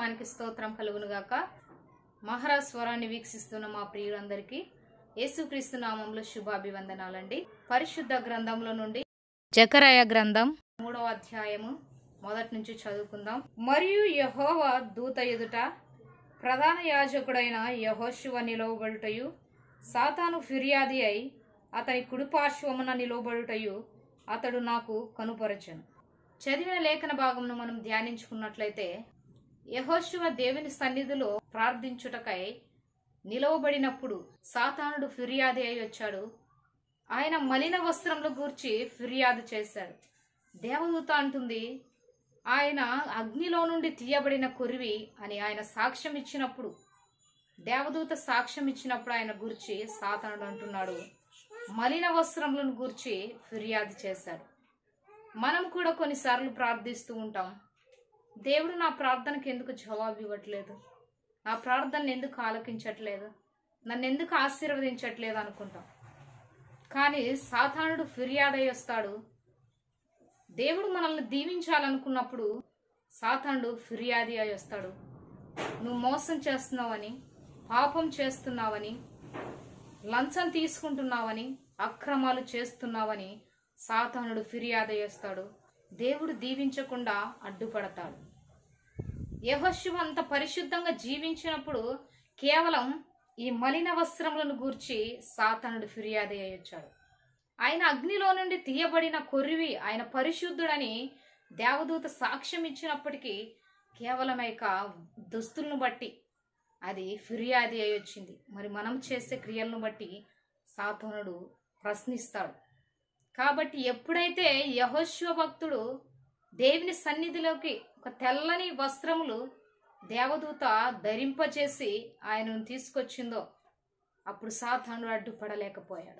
నామానికి స్తోత్రం కలుగును గాక మహారాజ్ స్వరాన్ని వీక్షిస్తున్న మా ప్రియులందరికీ యేసుక్రీస్తు నామంలో శుభాభివందనాలండి పరిశుద్ధ గ్రంథంలో నుండి జకరాయ గ్రంథం మూడవ అధ్యాయము మొదటి నుంచి చదువుకుందాం మరియు యహోవా దూత ఎదుట ప్రధాన యాజకుడైన యహోశువ నిలవబడుటయు సాతాను ఫిర్యాది అయి అతని కుడిపార్శ్వమున నిలవబడుటయు అతడు నాకు కనుపరచను చదివిన లేఖన భాగమును మనం ధ్యానించుకున్నట్లయితే యహోశువ దేవుని సన్నిధిలో ప్రార్థించుటకై నిలవబడినప్పుడు సాతానుడు ఫిర్యాది అయి వచ్చాడు ఆయన మలిన వస్త్రముల గూర్చి ఫిర్యాదు చేశాడు దేవదూత అంటుంది ఆయన అగ్నిలో నుండి తీయబడిన కొరివి అని ఆయన సాక్ష్యం ఇచ్చినప్పుడు దేవదూత సాక్ష్యం ఇచ్చినప్పుడు ఆయన గురించి సాతానుడు అంటున్నాడు మలిన వస్త్రములను గూర్చి ఫిర్యాదు చేశాడు మనం కూడా కొన్నిసార్లు ప్రార్థిస్తూ ఉంటాం దేవుడు నా ప్రార్థనకు ఎందుకు జవాబు ఇవ్వట్లేదు నా ప్రార్థనలు ఎందుకు ఆలకించట్లేదు నన్ను ఎందుకు ఆశీర్వదించట్లేదు అనుకుంటాం కానీ సాతానుడు ఫిర్యాదై వస్తాడు దేవుడు మనల్ని దీవించాలనుకున్నప్పుడు సాతానుడు ఫిర్యాది అయి వస్తాడు నువ్వు మోసం చేస్తున్నావని పాపం చేస్తున్నావని లంచం తీసుకుంటున్నావని అక్రమాలు చేస్తున్నావని సాతానుడు ఫిర్యాదు చేస్తాడు దేవుడు దీవించకుండా అడ్డుపడతాడు యహోశివ అంత పరిశుద్ధంగా జీవించినప్పుడు కేవలం ఈ మలిన వస్త్రములను గూర్చి సాతానుడు ఫిర్యాదు అయ్యొచ్చాడు ఆయన అగ్నిలో నుండి తీయబడిన కొర్రివి ఆయన పరిశుద్ధుడని దేవదూత సాక్ష్యం ఇచ్చినప్పటికీ కేవలం యొక్క దుస్తులను బట్టి అది ఫిర్యాది అయి వచ్చింది మరి మనం చేసే క్రియలను బట్టి సాతానుడు ప్రశ్నిస్తాడు కాబట్టి ఎప్పుడైతే యహోశివ భక్తుడు దేవుని సన్నిధిలోకి ఒక తెల్లని వస్త్రములు దేవదూత ధరింపచేసి ఆయనను తీసుకొచ్చిందో అప్పుడు సాతానుడు అడ్డుపడలేకపోయాడు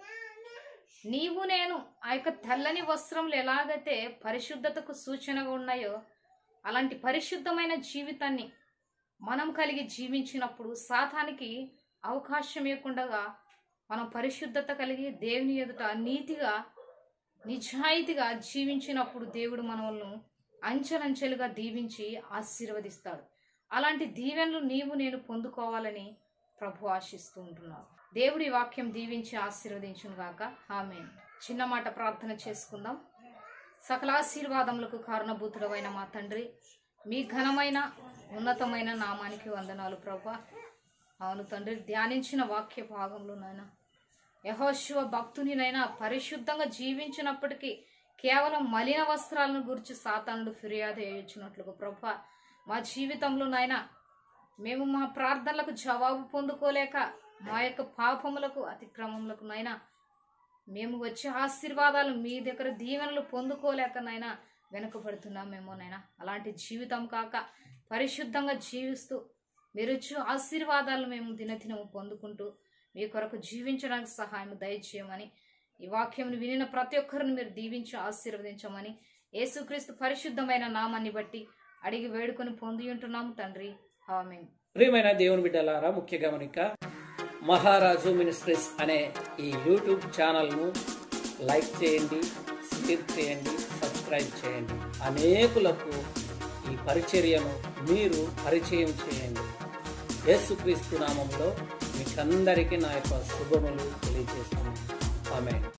నీవు నేను ఆ యొక్క తెల్లని వస్త్రములు ఎలాగైతే పరిశుద్ధతకు సూచనగా ఉన్నాయో అలాంటి పరిశుద్ధమైన జీవితాన్ని మనం కలిగి జీవించినప్పుడు సాతానికి అవకాశం ఇవ్వకుండా మనం పరిశుద్ధత కలిగి దేవుని ఎదుట నీతిగా నిజాయితీగా జీవించినప్పుడు దేవుడు మనల్ని అంచెలంచెలుగా దీవించి ఆశీర్వదిస్తాడు అలాంటి దీవెనలు నీవు నేను పొందుకోవాలని ప్రభు ఆశిస్తూ ఉంటున్నాడు దేవుడి వాక్యం దీవించి ఆశీర్వదించును గాక ఆమె చిన్న మాట ప్రార్థన చేసుకుందాం సకలాశీర్వాదములకు కారణభూతుడమైన మా తండ్రి మీ ఘనమైన ఉన్నతమైన నామానికి వందనాలు ప్రభా అవును తండ్రి ధ్యానించిన వాక్య భాగంలో నాయన యహోశివ భక్తునినైనా పరిశుద్ధంగా జీవించినప్పటికీ కేవలం మలిన వస్త్రాలను గురించి సాతానుడు ఫిర్యాదు వేయించినట్లుగా ప్రభా మా జీవితంలో నాయన మేము మా ప్రార్థనలకు జవాబు పొందుకోలేక మా యొక్క పాపములకు అతిక్రమములకు నైనా మేము వచ్చే ఆశీర్వాదాలు మీ దగ్గర దీవెనలు పొందుకోలేక నైనా వెనుకబడుతున్నామేమో నైనా అలాంటి జీవితం కాక పరిశుద్ధంగా జీవిస్తూ మీరు ఇచ్చు ఆశీర్వాదాలు మేము దినదినము పొందుకుంటూ మీ కొరకు జీవించడానికి సహాయం దయచేయమని ఈ వాక్యం వినిన ప్రతి ఒక్కరిని మీరు దీవించి ఆశీర్వదించమని యేసుక్రీస్తు పరిశుద్ధమైన నామాన్ని బట్టి అడిగి వేడుకొని పొంది ఉంటున్నాము తండ్రి ఆమె ప్రియమైన దేవుని బిడ్డలారా ముఖ్య గమనిక మహారాజు మినిస్ట్రీస్ అనే ఈ యూట్యూబ్ ఛానల్ను లైక్ చేయండి షేర్ చేయండి సబ్స్క్రైబ్ చేయండి అనేకులకు ఈ పరిచర్యను మీరు పరిచయం చేయండి యేసుక్రీస్తు నామంలో మీకందరికీ నా యొక్క శుభములు తెలియజేస్తున్నాను ఆమె